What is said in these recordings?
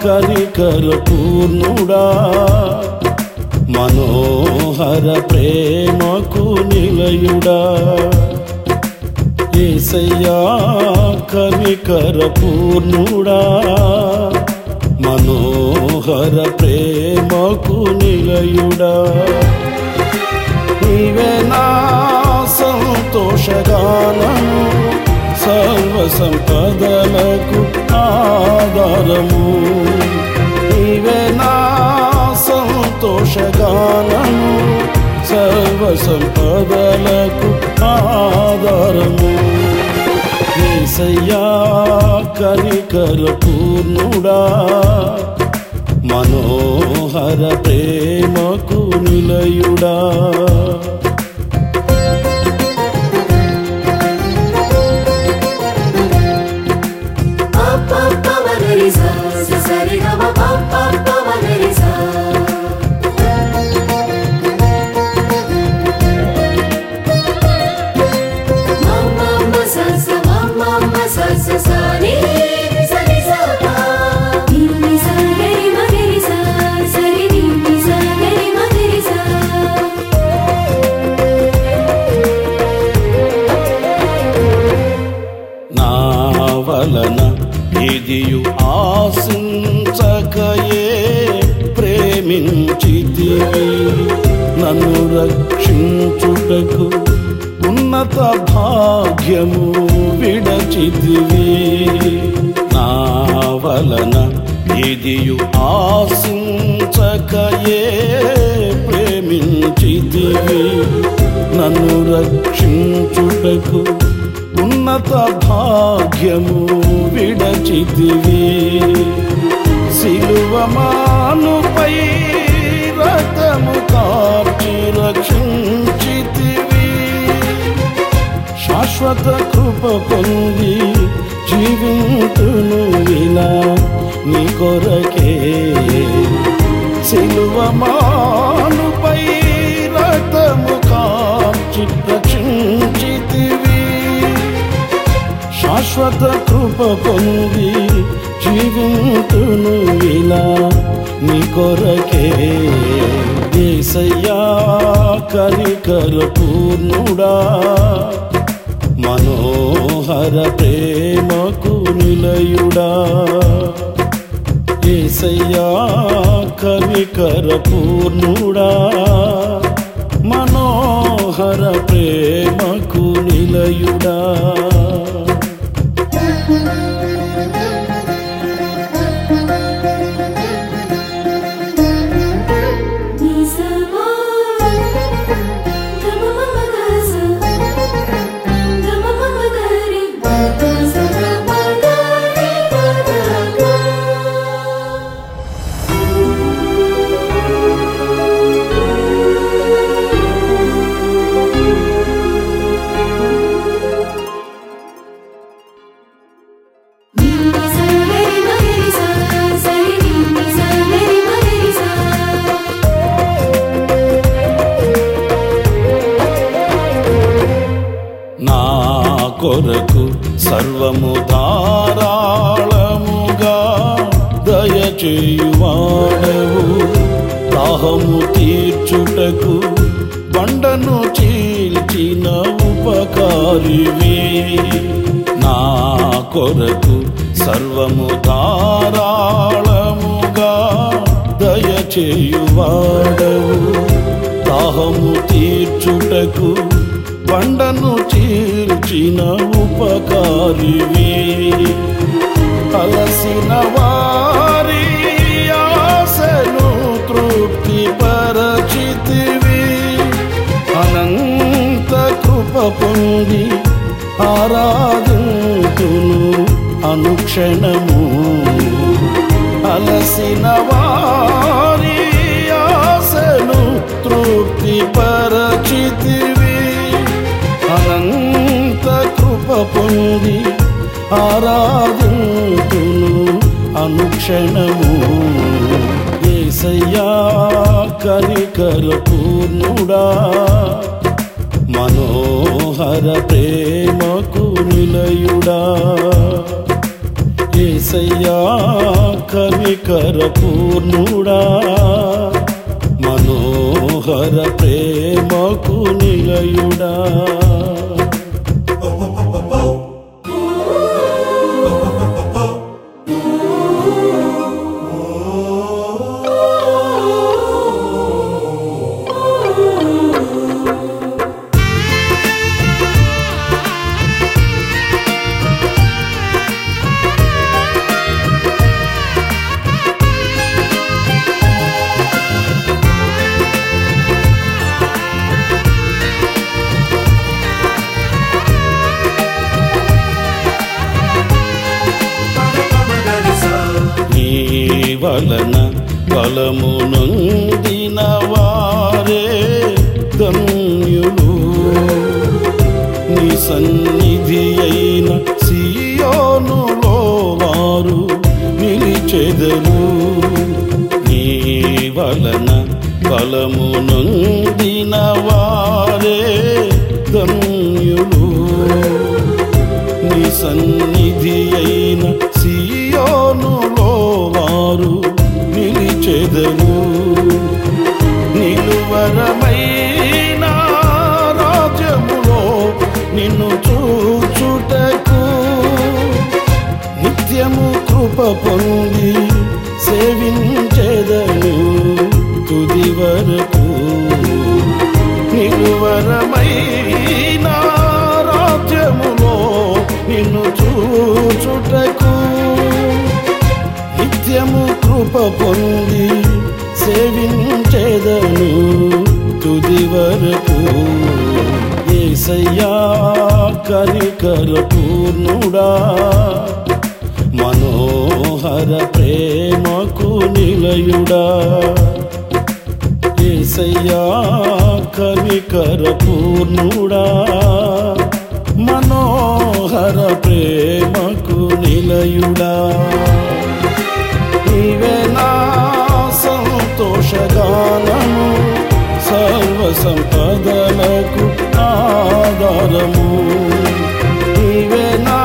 కరికర పూర్ణుడా మనోహర ప్రేమకు నిలయుడా ఏసయ్యా కనికర పూర్ణుడా మనోహర ప్రేమకు నిలయుడా నీవే నా సంతోషగానము సర్వ సంపదలకు ఆధారము నీవే నా సంతోషగానము సర్వ సంపదలకు ఆధారము ఏసయ్యా కనికర పూర్ణుడా మనోహర ప్రేమకు నిలయుడా సరి సరి సా ని సా గరి మగరి సా సరి ని సా గరి మగరి సా నా వలన ఇదియు ఆశించకయే ప్రేమించితివి నన్ను రక్షించుటకు ఉన్నత భాగ్యము విడచితివి నా వలన ఇదియు ఆశించకయే ప్రేమించితివి నన్ను రక్షించుటకు ఉన్నత భాగ్యము విడచితివి సిలువమానుపై రథము కార్చి రక్షించితివి శాశ్వత కృప పొంది జీవింతును ఇలా నీ కొరకే సిలువమానుపై రథము కార్చి రక్షించితివి శాశ్వత కృప పొంది జీవింతును ఇలా నీ కొరకే ఏసయ్యా కనికర పూర్ణుడా మనోహర ప్రేమకు నిలయుడా ఏసయ్యా కనికర పూర్ణుడా మనోహర ప్రేమకు నిలయుడా ని సా మా గమ మమ గస గమ మమ గరి గస గమ గరి గమ ని సా గరి మగరి సా సరి ని సా గరి మగరి సా నా కొరకు సర్వము ధారాళముగా దయచేయువాడవు దాహము తీర్చుటకు బండను చీల్చిన ఉపకారివి నా కొరకు సర్వము ధారాళముగా దయచేయువాడవు దాహము తీర్చుటకు బండను చీల్చిన ఉపకారివి అలసిన వారి ఆశను తృప్తి పరచితివి అనంత కృప పొంది ఆరాధుతును అనుక్షణము అలసిన వారి ఆశను తృప్తి పరచితివి అనంత కృప పొంది ఆరాధుతును అనుక్షణము ఏసయ్యా కనికర పూర్ణుడా మనోహర ప్రేమకు నిలయుడా ఏసయ్యా కవికర పూర్ణుడా మనోహర ప్రేమకు నిలయుడా నీ వలన బలము నొందిన వారే ధన్యులు నీ సన్నిధి అయిన సియోనులో వారు నిలిచెదరు నీ వలన బలము నొందిన వారే ధన్యులు నీ సన్నిధి అయిన సియోనులో వారు నిలిచెదరు నిలువరమైన రాజ్యములో నిన్ను చూచుటకు నిత్యము కృప పొంది సేవించెదను తుది వరకు నిలువరమైన రాజ్యములో నిన్ను చూచుటకు నిత్యము కృప పొంది సేవించేదను తుది వరకు ఏసయ్యా కరికర పూర్ణుడా మనోహర ప్రేమకు నిలయుడా ఏసయ్యా కవికర పూర్ణుడా మనోహర ప్రేమకు నిలయుడా నీవే నా సంతోషగానము సర్వ సంపదలకు ఆధారము నీవే నా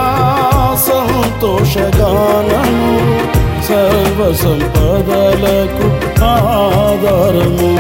సంతోషగానము సర్వ సంపదలకు ఆధారము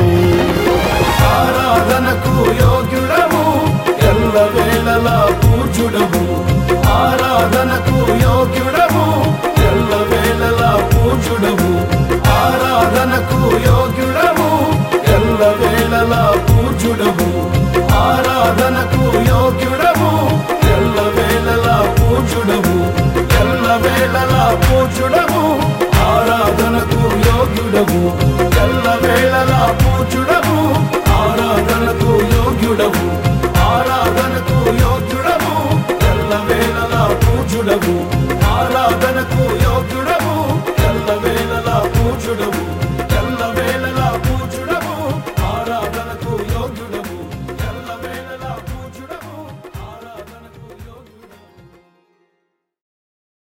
ఆరాధనకు యోగ్యుడము ఎల్ల వేళలా పూజుడము ఆరాధనకు యోగ్యుడము ఎల్ల వేళలా పూజుడము ఆరాధనకు యోగ్యుడము ఎల్ల వేళలా పూజుడము ఆరాధనకు యోగ్యుడము ఎల్ల వేళలా పూజుడము ఎల్ల వేళలా పూజుడము ఆరాధనకు యోగ్యుడము ఎల్ల వేళలా పూజుడము ఆరాధనకు యోగ్యుడము ఆరాధనకు యోగ్యుడము ఎల్ల వేళలా పూజుడము ఆరాధనకు యోగ్యుడము